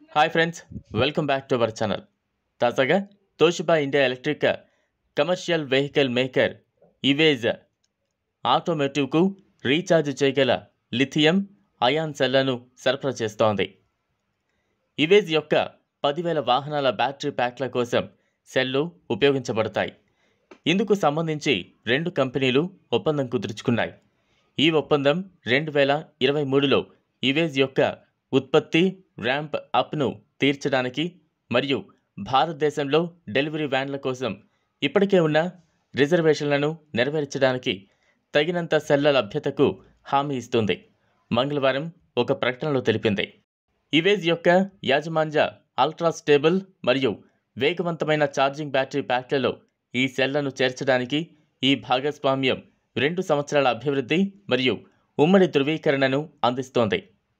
hi friends welcome back to our channel తాజాగా Toshiba India electric commercial vehicle maker EVage ఆటోమేటివ్కు recharge చేయగల lithium ion సెల్లను సరఫరా చేస్తోంది ఇవేజ్ యొక్క పదివేల వాహనాల బ్యాటరీ ప్యాక్ల కోసం సెల్లు ఉపయోగించబడతాయి ఇందుకు సంబంధించి రెండు కంపెనీలు ఒప్పందం కుదుర్చుకున్నాయి ఈ ఒప్పందం రెండు వేల ఇరవై మూడులో ఇవేజ్ యొక్క ఉత్పత్తి ర్యాంప్ అప్ను తీర్చడానికి మరియు భారతదేశంలో డెలివరీ వ్యాన్ల కోసం ఇప్పటికే ఉన్న రిజర్వేషన్లను నెరవేర్చడానికి తగినంత సెల్ల లభ్యతకు హామీ ఇస్తుంది మంగళవారం ఒక ప్రకటనలో తెలిపింది ఇవేజ్ యొక్క యాజమాన్య అల్ట్రా స్టేబుల్ మరియు వేగవంతమైన ఛార్జింగ్ బ్యాటరీ ప్యాక్లలో ఈ సెల్లను చేర్చడానికి ఈ భాగస్వామ్యం రెండు సంవత్సరాల అభివృద్ధి మరియు ఉమ్మడి ధృవీకరణను అందిస్తోంది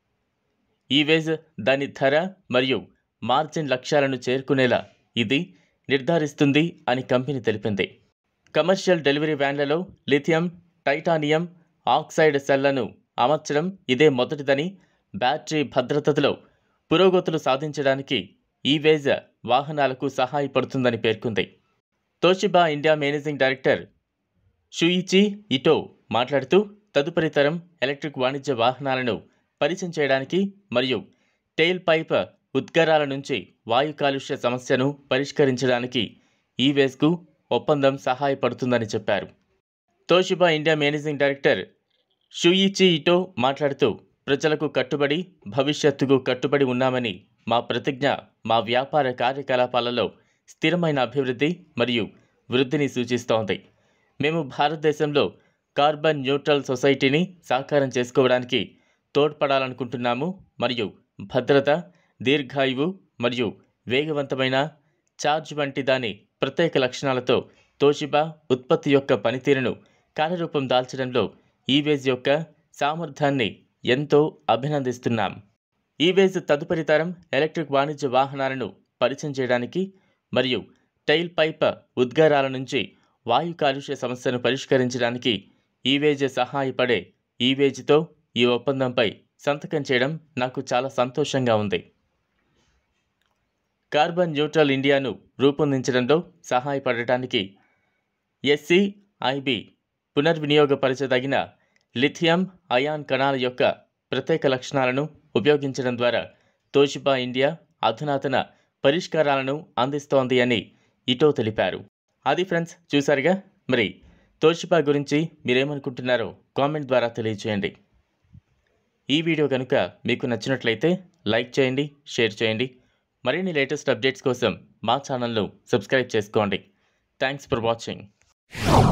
ఈవేజ్ దాని ధర మరియు మార్జిన్ లక్ష్యాలను చేరుకునేలా ఇది నిర్ధారిస్తుంది అని కంపెనీ తెలిపింది కమర్షియల్ డెలివరీ వ్యాన్లలో లిథియం టైటానియం ఆక్సైడ్ సెల్లను అమర్చడం ఇదే మొదటిదని బ్యాటరీ భద్రతలో పురోగతులు సాధించడానికి ఈవేజ్ వాహనాలకు సహాయపడుతుందని పేర్కొంది Toshiba India managing director Shuichi Ito మాట్లాడుతూ తదుపరి తరం ఎలక్ట్రిక్ వాణిజ్య వాహనాలను పరిచయం చేయడానికి మరియు టెయిల్ పైప్ ఉద్గారాల నుంచి వాయు కాలుష్య సమస్యను పరిష్కరించడానికి ఈ వేస్కు ఒప్పందం సహాయపడుతుందని చెప్పారు Toshiba India managing director Shuichi Ito మాట్లాడుతూ ప్రజలకు కట్టుబడి భవిష్యత్తుకు కట్టుబడి ఉన్నామని మా ప్రతిజ్ఞ మా వ్యాపార కార్యకలాపాలలో స్థిరమైన అభివృద్ధి మరియు వృద్ధిని సూచిస్తోంది మేము భారతదేశంలో కార్బన్ న్యూట్రల్ సొసైటీని సాకారం చేసుకోవడానికి తోడ్పడాలనుకుంటున్నాము మరియు భద్రత దీర్ఘాయువు మరియు వేగవంతమైన ఛార్జ్ వంటి దాని ప్రత్యేక లక్షణాలతో తోషిబా ఉత్పత్తి యొక్క పనితీరును కార్యరూపం దాల్చడంలో ఈవేజ్ యొక్క సామర్థ్యాన్ని ఎంతో అభినందిస్తున్నాం ఈవేజ్ తదుపరి తరం ఎలక్ట్రిక్ వాణిజ్య వాహనాలను పరిచయం చేయడానికి మరియు టైల్ పైప్ ఉద్గారాల నుంచి వాయు కాలుష్య సమస్యను పరిష్కరించడానికి ఈవేజ్ సహాయపడే ఈవేజ్తో ఈ ఒప్పందంపై సంతకం చేయడం నాకు చాలా సంతోషంగా ఉంది కార్బన్ న్యూట్రల్ ఇండియాను రూపొందించడంలో సహాయపడటానికి ఎస్సీఐబి పునర్వినియోగపరచదగిన లిథియం అయాన్ కణాల యొక్క ప్రత్యేక లక్షణాలను ఉపయోగించడం ద్వారా తోషిబా ఇండియా అధునాతన పరిష్కారాలను అందిస్తోంది అని ఇటో తెలిపారు అది ఫ్రెండ్స్ చూసారుగా మరి తోషిబా గురించి మీరేమనుకుంటున్నారో కామెంట్ ద్వారా తెలియచేయండి ఈ వీడియో కనుక మీకు నచ్చినట్లయితే లైక్ చేయండి షేర్ చేయండి మరిన్ని లేటెస్ట్ అప్డేట్స్ కోసం మా ఛానల్ను సబ్స్క్రైబ్ చేసుకోండి థ్యాంక్స్ ఫర్ వాచింగ్